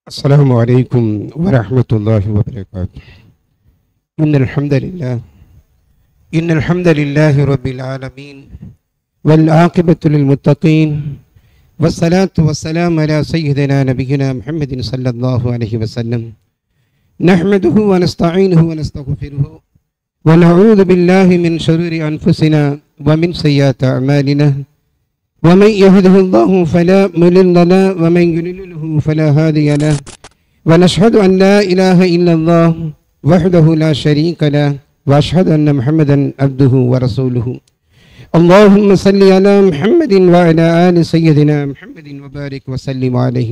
السلام عليكم ورحمة الله وبركاته إن الحمد لله إن الحمد لله رب العالمين والعاقبة للمتقين والصلاة والسلام على سيدنا نبينا محمد صلى الله عليه وسلم نحمده ونستعينه ونستغفره ونعوذ بالله من شرور أنفسنا ومن سيئات أعمالنا ومن يهده الله فلا مضل له ومن يضلله فلا هادي له ونشهد أن لا إله إلا الله وحده لا شريك له وأشهد أن محمدا عبده ورسوله اللهم صل على محمد وعلى آل سيدنا محمد وبارك وسلم عليه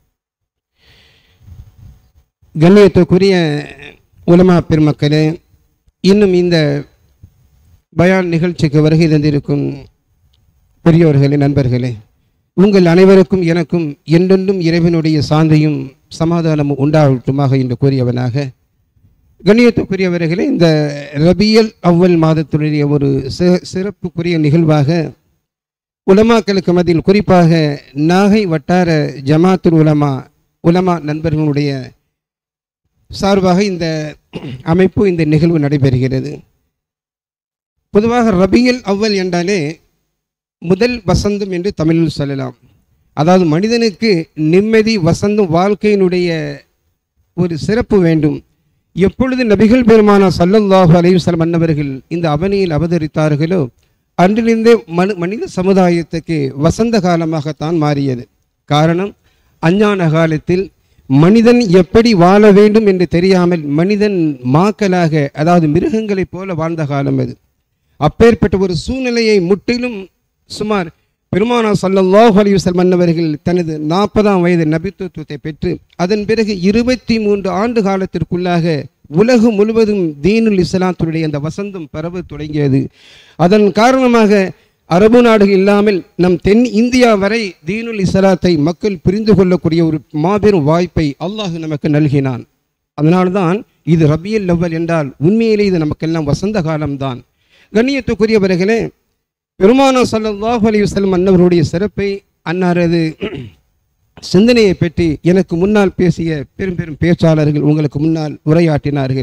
கண்ணியத்துக்குரிய உலமா பெருமக்களே இன்னும் இந்த பயான் நிகழ்ச்சிக்கு வருகை தந்திருக்கும் பெரியோர்களே நண்பர்களே உங்கள் அனைவருக்கும் எனக்கும் என்றென்றும் இறைவனுடைய சாந்தியும் சமாதானமும் உண்டாகட்டுமாக என்று கூறியவனாக கண்ணியத்துக்குரியவர்களே இந்த ரபியல் அவ்வல் மாதத்துடைய ஒரு சி- சிறப்புக்குரிய நிகழ்வாக உலமாக்களுக்கு மத்தியில் குறிப்பாக நாகை வட்டார ஜமாத்துல் உலமா உலமா நண்பர்களுடைய சார்பாக இந்த அமைப்பு இந்த நிகழ்வு நடைபெறுகிறது பொதுவாக ரபியல் அவ்வல் என்றாலே முதல் வசந்தம் என்று தமிழில் சொல்லலாம் அதாவது மனிதனுக்கு நிம்மதி வசந்தம் வாழ்க்கையினுடைய ஒரு சிறப்பு வேண்டும் எப்பொழுது நபிகள் பெருமானா சல்லல்லாஹு அலைஹி வஸல்லம் அன்னவர்கள் இந்த அவனியில் அவதரித்தார்களோ அன்றிலிருந்தே மனு மனித சமுதாயத்துக்கு வசந்த காலமாகத்தான் மாறியது காரணம் அஞ்ஞான காலத்தில் மனிதன் எப்படி வாழ வேண்டும் என்று தெரியாமல் மனிதன் மாக்களாக அதாவது மிருகங்களைப் போல வாழ்ந்த காலம் அது அப்பேற்பட்ட ஒரு சூழ்நிலையை முற்றிலும் சுமார் பெருமானா சல்லல்லாஹு அலைஹி வஸல்லம் அன்னவர்கள் தனது நாற்பதாம் வயது நபித்துவத்தை பெற்று அதன் பிறகு இருபத்தி மூன்று ஆண்டு காலத்திற்குள்ளாக உலகம் முழுவதும் தீனுல் இஸ்லாத்துடைய அந்த வசந்தம் பரவ தொடங்கியது அதன் காரணமாக அரபு நாடுகள் இல்லாமல் நம் தென் இந்தியா வரை தீனுல் இஸ்லாத்தை மக்கள் புரிந்து கொள்ளக்கூடிய ஒரு மாபெரும் வாய்ப்பை அல்லாஹ் நமக்கு நல்கினான் அதனால்தான் இது ரபியல் லவ்வல் என்றால் உண்மையிலே இது நமக்கெல்லாம் வசந்த காலம்தான் கண்ணியத்துக்குரியவர்களே பெருமானா ஸல்லல்லாஹு அலைஹி வஸல்லம் அன்னவருடைய சிறப்பை அன்னாரது சிந்தனையை பற்றி எனக்கு முன்னால் பேசிய பெரும் பெரும் பேச்சாளர்கள் உங்களுக்கு முன்னால் உரையாற்றினார்கள்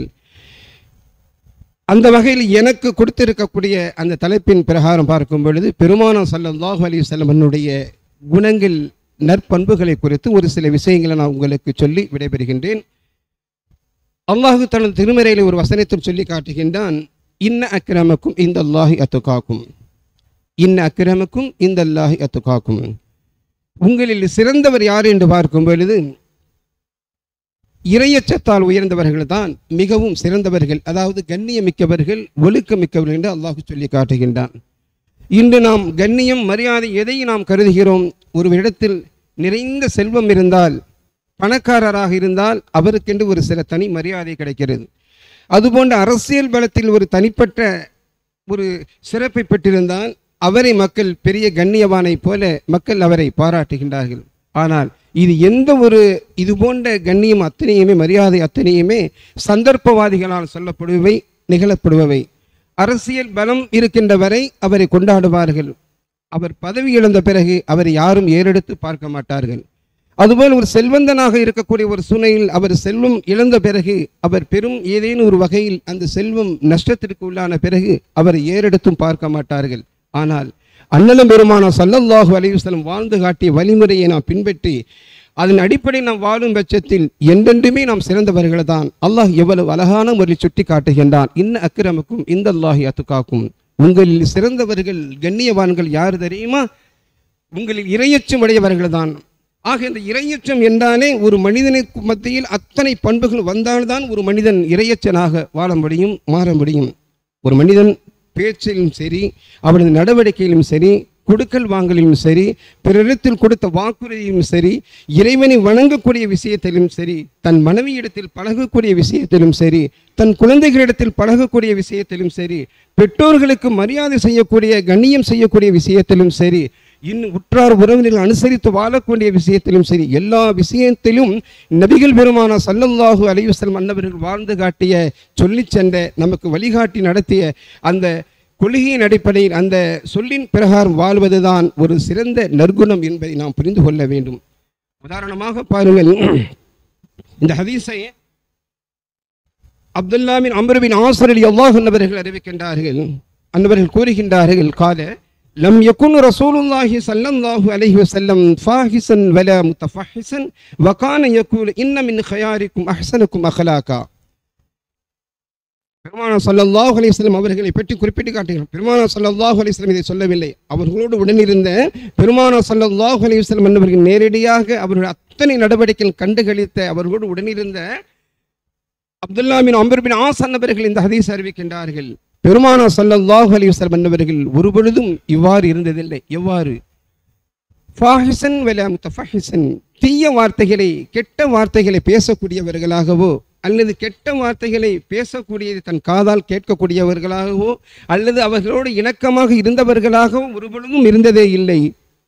அந்த வகையில் எனக்கு கொடுத்திருக்கக்கூடிய அந்த தலைப்பின் பிரகாரம் பார்க்கும் பொழுது பெருமானா ஸல்லல்லாஹு அலைஹி வஸல்லம் அன்னுடைய குணங்கள் நற்பண்புகளை குறித்து ஒரு சில விஷயங்களை நான் உங்களுக்கு சொல்லி விடைபெறுகின்றேன் அல்லாஹு தனது திருமறையில ஒரு வசனத்தில் சொல்லி காட்டுகின்றான் இன்ன அக்கிரமக்கும் இந்த அல்லாஹி அத்துகாக்கும் இன்ன அக்கிரமக்கும் இந்த அல்லாஹி அத்துகாக்கும் உங்களில் சிறந்தவர் யார் என்று பார்க்கும் பொழுது இறையச்சத்தால் உயர்ந்தவர்கள் தான் மிகவும் சிறந்தவர்கள் அதாவது கண்ணியமிக்கவர்கள் ஒழுக்கமிக்கவர்கள் என்று அல்லாஹ் சொல்லி காட்டுகின்றான் இன்று நாம் கண்ணியம் மரியாதை எதை நாம் கருதுகிறோம் ஒரு இடத்தில் நிறைந்த செல்வம் இருந்தால் பணக்காரராக இருந்தால் அவருக்கென்று ஒரு சில தனி மரியாதை கிடைக்கிறது அதுபோன்ற அரசியல் பலத்தில் ஒரு தனிப்பட்ட ஒரு சிறப்பை பெற்றிருந்தால் அவரை மக்கள் பெரிய கண்ணியவானைப் போல மக்கள் அவரை பாராட்டுகின்றார்கள் ஆனால் இது எந்த ஒரு இது போன்ற கண்ணியம் அத்தனையுமே மரியாதை அத்தனையுமே சந்தர்ப்பவாதிகளால் சொல்லப்படுபவை நிகழப்படுபவை அரசியல் பலம் இருக்கின்ற வரை அவரை கொண்டாடுவார்கள் அவர் பதவி இழந்த பிறகு அவரை யாரும் ஏறெடுத்து பார்க்க மாட்டார்கள் அதுபோல் ஒரு செல்வந்தனாக இருக்கக்கூடிய ஒரு சூழ்நிலையில் அவர் செல்வம் இழந்த பிறகு அவர் பெரும் ஏதேனும் ஒரு வகையில் அந்த செல்வம் நஷ்டத்திற்கு உள்ளான பிறகு அவரை ஏறெடுத்தும் பார்க்க மாட்டார்கள் ஆனால் அண்ணலம் பெருமானா சல்லல்லாஹு அலைஹி வஸல்லம் வாழ்ந்து காட்டிய வழிமுறையை நாம் பின்பற்றி அதன் அடிப்படை நாம் வாழும் பட்சத்தில் என்றென்றுமே நாம் சிறந்தவர்கள் தான் அல்லாஹ் எவ்வளவு அழகான முறையில் சுட்டி காட்டுகின்றான் இன்ன அக்கிரமுக்கும் இந்த அல்லாஹி அத்துக்காக்கும் உங்களில் சிறந்தவர்கள் கண்ணியவான்கள் யார் தெரியுமா உங்களில் இரையச்சம் உடையவர்கள் தான் ஆக இந்த இரையச்சம் என்றாலே ஒரு மனிதனுக்கு மத்தியில் அத்தனை பண்புகள் வந்தால்தான் ஒரு மனிதன் இரையச்சனாக வாழ முடியும் மாற முடியும் ஒரு மனிதன் பேச்சிலும் சரி அவனது நடவடிக்கையிலும் சரி கொடுக்கல் வாங்கலிலும் சரி பிறரிடத்தில் கொடுத்த வாக்குறுதியிலும் சரி இறைவனை வணங்கக்கூடிய விஷயத்திலும் சரி தன் மனைவியிடத்தில் பழகக்கூடிய விஷயத்திலும் சரி தன் குழந்தைகளிடத்தில் பழகக்கூடிய விஷயத்திலும் சரி பெற்றோர்களுக்கு மரியாதை செய்யக்கூடிய கண்ணியம் செய்யக்கூடிய விஷயத்திலும் சரி இன்னும் உற்றார் உறவினர்கள் அனுசரித்து வாழக்கூடிய விஷயத்திலும் சரி எல்லா விஷயத்திலும் நபிகள் பெருமானா சல்லல்லாஹு அலைஹி வஸல்லம் அன்னவர்கள் வாழ்ந்து காட்டிய சொல்லிச் சென்ற நமக்கு வழிகாட்டி நடத்திய அந்த கொள்கையின் அடிப்படையில் அந்த சொல்லின் பிரகாரம் வாழ்வதுதான் ஒரு சிறந்த நற்குணம் என்பதை நாம் புரிந்து கொள்ள வேண்டும் உதாரணமாக பாருங்கள் இந்த ஹதீஸை அப்துல்லா பின் அம்ரு பின் ஆசர் அலி அல்லாஹ் என்பவர்கள் அறிவிக்கின்றார்கள் அன்னவர்கள் கூறுகின்றார்கள் கால லம் யகுன் ரசூலுல்லாஹி ஸல்லல்லாஹு அலைஹி வஸல்லம் ஃபாஹிசன் வல முத்தஃபஹிசன் வகான யகூல் இன்ன மின் ஹயாரிக்கும் அஹ்சனுக்கும் அஹ்லாகா பெருமானா ஸல்லல்லாஹு அலைஹி வஸல்லம் அவர்களை பற்றி குறிப்பிட்டு காட்டுகிறார் பெருமானா ஸல்லல்லாஹு அலைஹி வஸல்லம் இதை சொல்லவில்லை அவர்களோடு உடனிருந்த பெருமானா ஸல்லல்லாஹு அலைஹி வஸல்லம் என்பவர்கள் நேரடியாக அவர்களுடைய அத்தனை நடவடிக்கைகள் கண்டுகளித்த அவர்களோடு உடனிருந்த Abdullah bin Amr bin As அன்னவர்கள் இந்த ஹதீஸ் அறிவிக்கின்றார்கள் பெருமானா ஸல்லல்லாஹு அலைஹி வஸல்லம் அன்னவர்கள் ஒருபொழுதும் இவ்வாறு இருந்ததில்லை எவ்வாறு ஃபாஹிசன் வல முத்தஃபஹிசன் தீய வார்த்தைகளை கெட்ட வார்த்தைகளை பேசக்கூடியவர்களாகவோ அல்லது கெட்ட வார்த்தைகளை பேசக்கூடியது தன் காதால் கேட்கக்கூடியவர்களாகவோ அல்லது அவர்களோடு இணக்கமாக இருந்தவர்களாகவோ ஒருபொழுதும் இருந்ததே இல்லை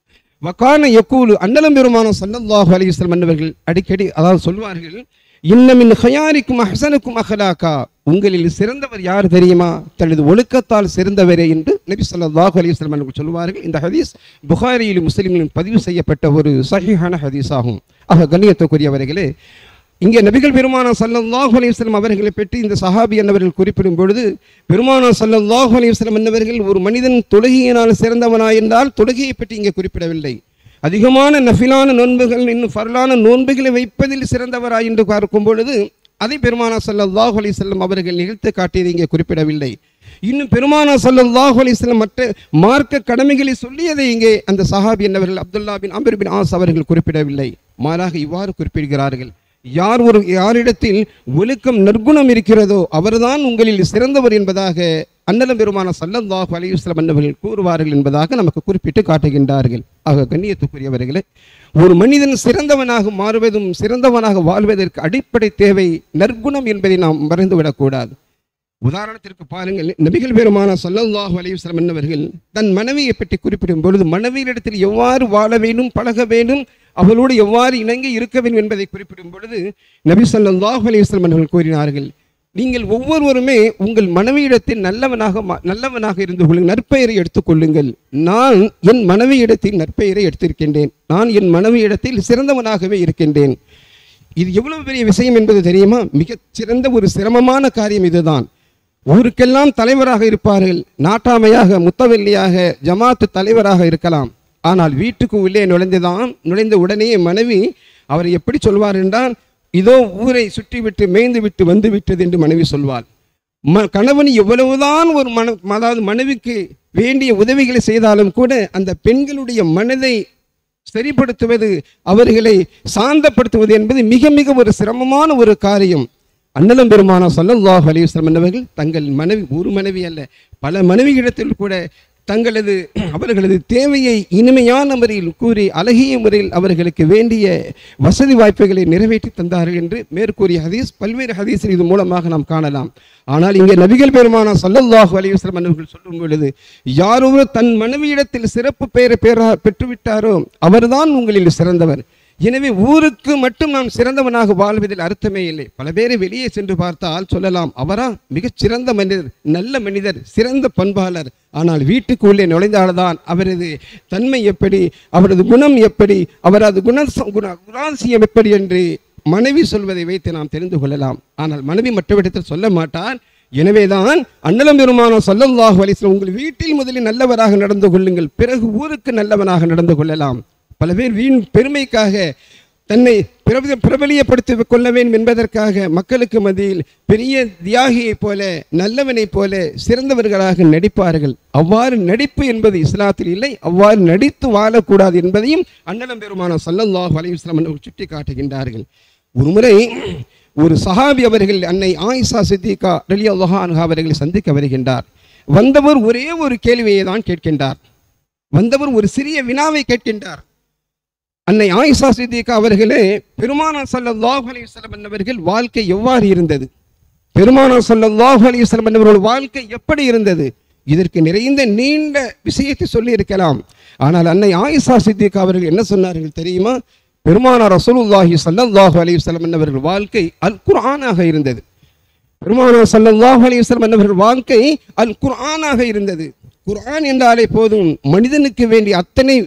வக்கான யக்கூலு அண்ணலம் பெருமான சல்லல்லாஹு அலைஹி வஸல்லம் அன்னவர்கள் அடிக்கடி அதாவது சொல்வார்கள் இன்னமின் ஹயாரிக்கும் அஹ்சனுக்கும் அஹ்லாக்கா உங்களில் சிறந்தவர் யார் தெரியுமா தனது ஒழுக்கத்தால் சிறந்தவரே என்று நபி ஸல்லல்லாஹு அலைஹி வஸல்லம் அவர்கள் சொல்வார்கள் இந்த ஹதீஸ் புகாரியிலும் முஸ்லிமிலும் பதிவு செய்யப்பட்ட ஒரு சஹீஹான ஹதீஸ் ஆகும் ஆக கண்ணியத்துக்குரியவர்களே இங்கே நபிகள் பெருமானா சல்லல்லாஹு அலைஹி வஸல்லம் அவர்களை பற்றி இந்த சஹாபி என்னவர்கள் குறிப்பிடும் பொழுது பெருமானா சல்லல்லாஹு அலைஹி வஸல்லம் என்னவர்கள் ஒரு மனிதன் தொழுகையினால் சிறந்தவனா என்றால் தொழுகையை பற்றி இங்கே குறிப்பிடவில்லை அதிகமான நஃபிலான நோன்புகள் இன்னும் ஃபர்லான நோன்புகளை வைப்பதில் சிறந்தவரா என்று பார்க்கும் பொழுது அதை பெருமானா சல்லல்லாஹு அலைஹி வஸல்லம் அவர்கள் நிகழ்த்து காட்டியது இங்கே குறிப்பிடவில்லை இன்னும் பெருமானா சல்லல்லாஹு அலைஹி வஸல்லம் மற்ற மார்க்க கடமைகளை சொல்லியதை இங்கே அந்த சஹாபி என்னவர்கள் Abdullah bin Amr bin As அவர்கள் குறிப்பிடவில்லை மாறாக இவ்வாறு குறிப்பிடுகிறார்கள் யார் ஒரு யாரிடத்தில் ஒழுக்கம் நற்குணம் இருக்கிறதோ அவர்தான் உங்களில் சிறந்தவர் என்பதாக அன்னலம் பெருமான சல்லல்லாஹு அலைஹி வஸல்லம் அன்னவர்கள் கூறுவார்கள் என்பதாக நமக்கு குறிப்பிட்டு காட்டுகின்றார்கள் ஆக கண்ணியத்துக்குரியவர்களே ஒரு மனிதன் சிறந்தவனாக மாறுவதும் சிறந்தவனாக வாழ்வதற்கு அடிப்படை தேவை நற்குணம் என்பதை நாம் மறந்துவிடக்கூடாது உதாரணத்திற்கு பாருங்கள் நபிகள் பெருமான சல்லல்லாஹு அலைஹி வஸல்லம் என்னவர்கள் தன் மனைவியை பற்றி குறிப்பிடும் பொழுது மனைவியிடத்தில் எவ்வாறு வாழ வேண்டும் பழக வேண்டும் அவளோடு எவ்வாறு இணங்கி இருக்க வேண்டும் என்பதை குறிப்பிடும் பொழுது நபி ஸல்லல்லாஹு அலைஹி வஸல்லம் அவர்கள் கூறினார்கள் நீங்கள் ஒவ்வொருவருமே உங்கள் மனைவியிடத்தில் நல்லவனாக மா- நல்லவனாக இருந்து கொள்ளுங்கள் நற்பெயரை எடுத்துக்கொள்ளுங்கள் நான் என் மனைவியிடத்தில் நற்பெயரை எடுத்திருக்கின்றேன் நான் என் மனைவியிடத்தில் சிறந்தவனாகவே இருக்கின்றேன் இது எவ்வளவு பெரிய விஷயம் என்பது தெரியுமா மிகச் சிறந்த ஒரு சிரமமான காரியம் இதுதான் ஊருக்கெல்லாம் தலைவராக இருப்பார்கள் நாட்டாமையாக முத்தவெல்லியாக ஜமாத்து தலைவராக இருக்கலாம் ஆனால் வீட்டுக்கு உள்ளே நுழைந்துதான் நுழைந்த உடனே மனைவி அவர் எப்படி சொல்வார் என்றால் இதோ ஊரை சுற்றிவிட்டு மேய்ந்து விட்டு வந்து விட்டது என்று மனைவி சொல்வார் ம கணவன் எவ்வளவுதான் ஒரு மன அதாவது மனைவிக்கு வேண்டிய உதவிகளை செய்தாலும் கூட அந்த பெண்களுடைய மனதை சரிப்படுத்துவது அவர்களை சாந்தப்படுத்துவது என்பது மிக மிக ஒரு சிரமமான ஒரு காரியம் அண்ணலம் பெருமானா ஸல்லல்லாஹு அலைஹி வஸல்லம் என்பவர்கள் தங்கள் மனைவி ஒரு மனைவி அல்ல பல மனைவியிடத்தில் கூட தங்களது அவர்களது தேவையை இனிமையான முறையில் கூறி அழகிய முறையில் அவர்களுக்கு வேண்டிய வசதி வாய்ப்புகளை நிறைவேற்றி தந்தார்கள் என்று மேற்கூறிய ஹதீஸ் பல்வேறு ஹதீஸில் இது மூலமாக நாம் காணலாம் ஆனால் இங்கே நபிகள் பெருமானா ஸல்லல்லாஹு அலைஹி வஸல்லம் அவர்கள் சொல்லும் பொழுது யாரொரு தன் மனைவியிடத்தில் சிறப்பு பெயரை பெறா பெற்றுவிட்டாரோ அவர்தான் உங்களில் சிறந்தவர் எனவே ஊருக்கு மட்டும் நாம் சிறந்தவனாக வாழ்வதில் அர்த்தமே இல்லை பல பேரை வெளியே சென்று பார்த்தால் சொல்லலாம் அவரா மிகச் சிறந்த மனிதர் நல்ல மனிதர் சிறந்த பண்பாளர் ஆனால் வீட்டுக்கு உள்ளே நுழைந்தால்தான் அவரது தன்மை எப்படி அவரது குணம் எப்படி அவரது குண குண குணாசியம் எப்படி என்று மனைவி சொல்வதை வைத்து நாம் தெரிந்து கொள்ளலாம் ஆனால் மனைவி மற்றவிடத்தில் சொல்ல மாட்டார் எனவேதான் அண்ணலம் பெருமானம் சொல்லல்லாஹு அலிஸ்லாம் உங்கள் வீட்டில் முதலில் நல்லவராக நடந்து கொள்ளுங்கள் பிறகு ஊருக்கு நல்லவனாக நடந்து கொள்ளலாம் பல பேர் வீண் பெருமைக்காக தன்னை பிரபல பிரபலியப்படுத்தி கொள்ள வேண்டும் என்பதற்காக மக்களுக்கு மத்தியில் பெரிய தியாகியைப் போல நல்லவனைப் போல சிறந்தவர்களாக நடிப்பார்கள் அவ்வாறு நடிப்பு என்பது இஸ்லாத்தில் இல்லை அவ்வாறு நடித்து வாழக்கூடாது என்பதையும் அண்ணலம் பெருமான சல்லல்லாஹு அலைஹி வஸல்லம் அவர்கள் சுட்டி காட்டுகின்றார்கள் ஒருமுறை ஒரு சஹாபி அவர்கள் அன்னை ஆயிஷா சித்திகா ரலி அல்லாஹ் அவர்களை சந்திக்க வருகின்றார் வந்தவர் ஒரே ஒரு கேள்வியை தான் கேட்கின்றார் வந்தவர் ஒரு சிறிய வினாவை கேட்கின்றார் அன்னை ஆயிஷா சித்திகா அவர்களே பெருமானார் ஸல்லல்லாஹு அலைஹி வஸல்லம் என்பவர்கள் வாழ்க்கை எவ்வாறு இருந்தது பெருமானார் ஸல்லல்லாஹு அலைஹி வஸல்லம் என்பவர்கள் வாழ்க்கை எப்படி இருந்தது இதற்கு நிறைந்த நீண்ட விஷயத்தை சொல்லி இருக்கலாம் ஆனால் அன்னை ஆயிஷா சித்திகா அவர்கள் என்ன சொன்னார்கள் தெரியுமா பெருமானார் ரசூலுல்லாஹி ஸல்லல்லாஹு அலைஹி வஸல்லம் என்பவர்கள் வாழ்க்கை அல் குர்ஆனாக இருந்தது பெருமானார் ஸல்லல்லாஹு அலைஹி வஸல்லம் என்பவர்கள் வாழ்க்கை அல் குர்ஆனாக இருந்தது குர்ஆன் என்றாலே போதும் மனிதனுக்கு வேண்டிய அத்தனை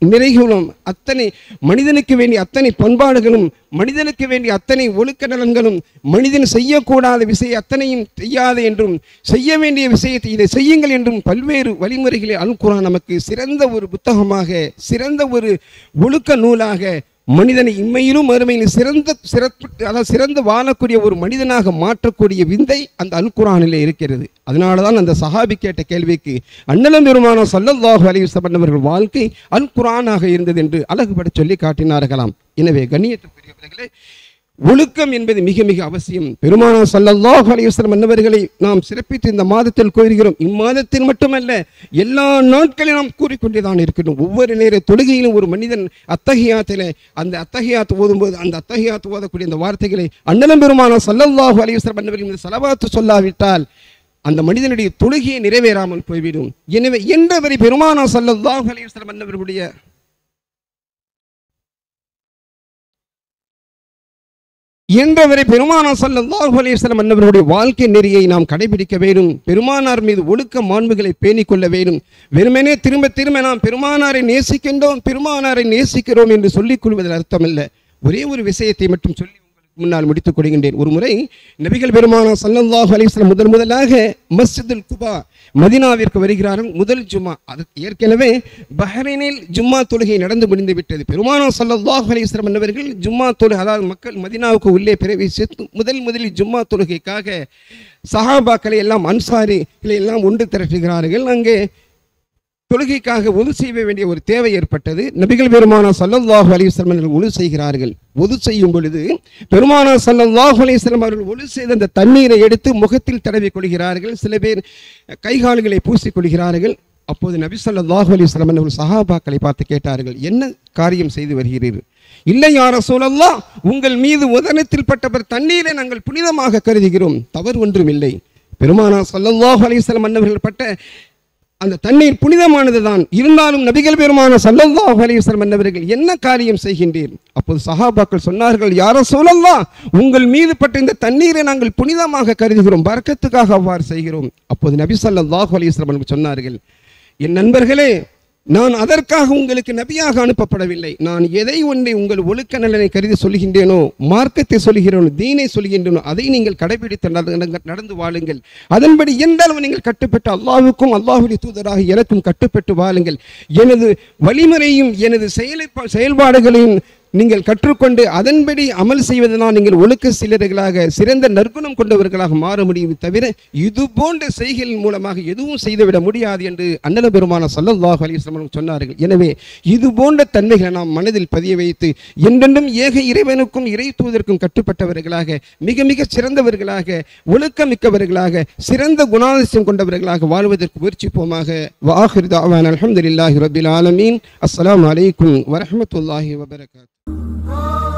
நிறைகளும் அத்தனை மனிதனுக்கு வேண்டிய அத்தனை பண்பாடுகளும் மனிதனுக்கு வேண்டிய அத்தனை ஒழுக்க நலன்களும் மனிதன் செய்யக்கூடாத விஷயம் அத்தனையும் செய்யாது என்றும் செய்ய வேண்டிய விஷயத்தை இதை செய்யுங்கள் என்றும் பல்வேறு வழிமுறைகளை அல் குர்ஆன் நமக்கு சிறந்த ஒரு புத்தகமாக சிறந்த ஒரு ஒழுக்க நூலாக மனிதனை இம்மையிலும் மறுமையிலும் சிறந்த சிறப்பு அதாவது சிறந்து வாழக்கூடிய ஒரு மனிதனாக மாற்றக்கூடிய விந்தை அந்த அல் குர்ஆனிலே இருக்கிறது அதனால தான் அந்த சஹாபி கேட்ட கேள்விக்கு அண்ணலம் பெருமானோ சல்லல்லாஹு அலைஹி வஸல்லம் அவர்கள் வாழ்க்கை அல் குர்ஆனாக இருந்தது என்று அழகுபட சொல்லி காட்டினார்களாம் எனவே கண்ணியத்துக்குரியவர்களே ஒழுக்கம் என்பது மிக மிக அவசியம் பெருமானா சல்லல்லாஹு அலைஹி வஸல்லம் அன்னவர்களை நாம் சிறப்பித்து இந்த மாதத்தில் கூறுகிறோம் இம்மாதத்தில் மட்டுமல்ல எல்லா நாட்களிலும் நாம் கூறிக்கொண்டேதான் இருக்கணும் ஒவ்வொரு நேர தொழுகையிலும் ஒரு மனிதன் அத்தகையாத்திலே அந்த அத்தகையாத்து ஓதும்போது அந்த அத்தகையாத்து ஓதக்கூடிய அந்த வார்த்தைகளை அண்ணலம் பெருமானா சல்லல்லாஹு அலைஹி வஸல்லம் அன்னவர்கள் இந்த சலவாத்து சொல்லாவிட்டால் அந்த மனிதனுடைய தொழுகையை நிறைவேறாமல் போய்விடும் எனவே என்றவரை பெருமானா சல்லல்லாஹு அலைஹி வஸல்லம் அன்னவர்களுடைய என்றவரை பெருமானார் ஸல்லல்லாஹு அலைஹி வஸல்லம் அன்னவர்களுடைய வாழ்க்கை நெறியை நாம் கடைபிடிக்க வேண்டும் பெருமானார் மீது ஒழுக்க மாண்புகளை பேணிக் கொள்ள வேண்டும் வெறுமனே திரும்ப திரும்ப நாம் பெருமானாரை நேசிக்கின்றோம் பெருமானாரை நேசிக்கிறோம் என்று சொல்லிக் கொள்வதில் அர்த்தமல்ல ஒரே ஒரு விஷயத்தை மட்டும் சொல்லி உங்களுக்கு முன்னால் முடித்துக் கொள்கின்றேன் ஒரு முறை நபிகள் பெருமானார் ஸல்லல்லாஹு அலைஹி வஸல்லம் முதல் முதலாக மஸ்ஜிதுல் குபா மதீனாவிற்கு வருகிறார்கள் முதல் ஜும்மா அது ஏற்கனவே பஹ்ரைனில் ஜும்மா தொழுகை நடந்து முடிந்து விட்டது பெருமானார் ஸல்லல்லாஹு அலைஹி வஸல்லம் என்பவர்கள் ஜும்மா தொழுகை அதாவது மக்கள் மதீனாவுக்கு உள்ளே பிரவேசித்து முதல் முதலில் ஜும்மா தொழுகைக்காக சஹாபாக்களை எல்லாம் அன்சாரிகளை எல்லாம் ஒன்று திரட்டுகிறார்கள் அங்கே தொழுகைக்காக ஒது செய்ய வேண்டிய ஒரு தேவை ஏற்பட்டது நபிகள் பெருமானா சல்லல்லாஹு அலைஹி வஸல்லம் அவர்கள் ஒது செய்கிறார்கள் ஒது செய்யும் பொழுது பெருமானா சல்லல்லாஹு அலைஹி வஸல்லம் அவர்கள் ஒது செய்த அந்த தண்ணீரை எடுத்து முகத்தில் தடவி கொள்கிறார்கள் சில பேர் கைகால்களை பூசிக் கொள்கிறார்கள் அப்போது நபி ஸல்லல்லாஹு அலைஹி வஸல்லம் அவர்கள் சஹாபாக்களை பார்த்து கேட்டார்கள் என்ன காரியம் செய்து வருகிறீர்கள் இல்லை யார சூழல்லா உங்கள் மீது உதனத்தில் பட்டவர் தண்ணீரை நாங்கள் புனிதமாக கருதுகிறோம் தவறு ஒன்றும் இல்லை பெருமானா சல்லல்லாஹு அலைஹி வஸல்லம் அன்னவர்கள் பட்ட அந்த தண்ணீர் புனிதமானது தான் இருந்தாலும் நபிகள் பெருமான சல்லல்லாஹு அலைஹி வஸல்லம் என்பவர்கள் என்ன காரியம் செய்கின்றீர் அப்போது சஹாபாக்கள் சொன்னார்கள் யார சொல்லல்லா உங்கள் மீது பட்ட இந்த தண்ணீரை நாங்கள் புனிதமாக கருதுகிறோம் பரக்கத்துக்காக அவ்வாறு செய்கிறோம் அப்போது நபி ஸல்லல்லாஹு அலைஹி வஸல்லம் அவர்கள் சொன்னார்கள் என் நண்பர்களே நான் அதற்காக உங்களுக்கு நபியாக அனுப்பப்படவில்லை நான் எதை ஒன்றை உங்கள் ஒழுக்க நலனை கருதி சொல்கின்றேனோ மார்க்கத்தை சொல்கிறேனோ தீனை சொல்கின்றேனோ அதை நீங்கள் கடைபிடித்து நடந்து- நடந்து வாழுங்கள் அதன்படி எந்தளவு நீங்கள் கட்டுப்பட்டு அல்லாஹ்வுக்கும் அல்லாஹுடைய தூதராக எனக்கும் கட்டுப்பட்டு வாழுங்கள் எனது வழிமுறையும் எனது செயலை செயல்பாடுகளையும் நீங்கள் கற்றுக்கொண்டு அதன்படி அமல் செய்வதனால் நீங்கள் ஒழுக்க சிலர்களாக சிறந்த நற்குணம் கொண்டவர்களாக மாற முடியும் தவிர இது போன்ற செய்கைகள் மூலமாக எதுவும் செய்துவிட முடியாது என்று அண்ணல பெருமான சல்லல்லாஹு அலைஹி வஸல்லம் அவர்கள் சொன்னார்கள் எனவே இது போன்ற தன்மைகளை நாம் மனதில் பதிய வைத்து என்றென்றும் ஏக இறைவனுக்கும் இறை தூதருக்கும் கட்டுப்பட்டவர்களாக மிக மிக சிறந்தவர்களாக ஒழுக்கமிக்கவர்களாக சிறந்த குணாதிசயம் கொண்டவர்களாக வாழ்வதற்கு முயற்சிப்போமாக வாஹிர் தாவான் அல்ஹம்துலில்லாஹி ரபில் ஆலமீன் அஸ்ஸலாமு அலைக்கும் வரஹ்மத்துல்லாஹி வபரகாத்